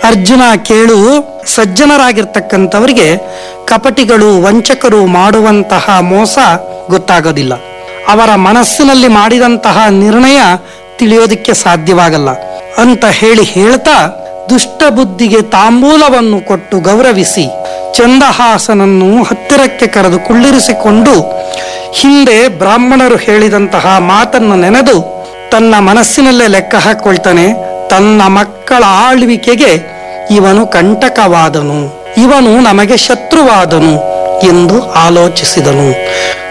ಅರ್ಜುನ ಕೇಳು ಸಜ್ಜನರಾಗಿರ್ತಕ್ಕಂಥವರಿಗೆ ಕಪಟಿಗಳು ವಂಚಕರು ಮಾಡುವಂತಹ ಮೋಸ ಗೊತ್ತಾಗೋದಿಲ್ಲ ಅವರ ಮನಸ್ಸಿನಲ್ಲಿ ಮಾಡಿದಂತಹ ನಿರ್ಣಯ ತಿಳಿಯೋದಕ್ಕೆ ಸಾಧ್ಯವಾಗಲ್ಲ ಅಂತ ಹೇಳಿ ಹೇಳ್ತಾ ದುಷ್ಟ ಬುದ್ಧಿಗೆ ತಾಂಬೂಲವನ್ನು ಕೊಟ್ಟು ಗೌರವಿಸಿ ಚಂದಹಾಸನನ್ನು ಹತ್ತಿರಕ್ಕೆ ಕರೆದು ಕುಳ್ಳಿರಿಸಿಕೊಂಡು ಹಿಂದೆ ಬ್ರಾಹ್ಮಣರು ಹೇಳಿದಂತಹ ಮಾತನ್ನು ನೆನೆದು ತನ್ನ ಮನಸ್ಸಿನಲ್ಲೇ ಲೆಕ್ಕ ಹಾಕೊಳ್ತಾನೆ ತನ್ನ ಮಕ್ಕಳ ಆಳ್ವಿಕೆಗೆ ಇವನು ಕಂಟಕವಾದನು ಇವನು ನಮಗೆ ಶತ್ರುವಾದನು ಎಂದು ಆಲೋಚಿಸಿದನು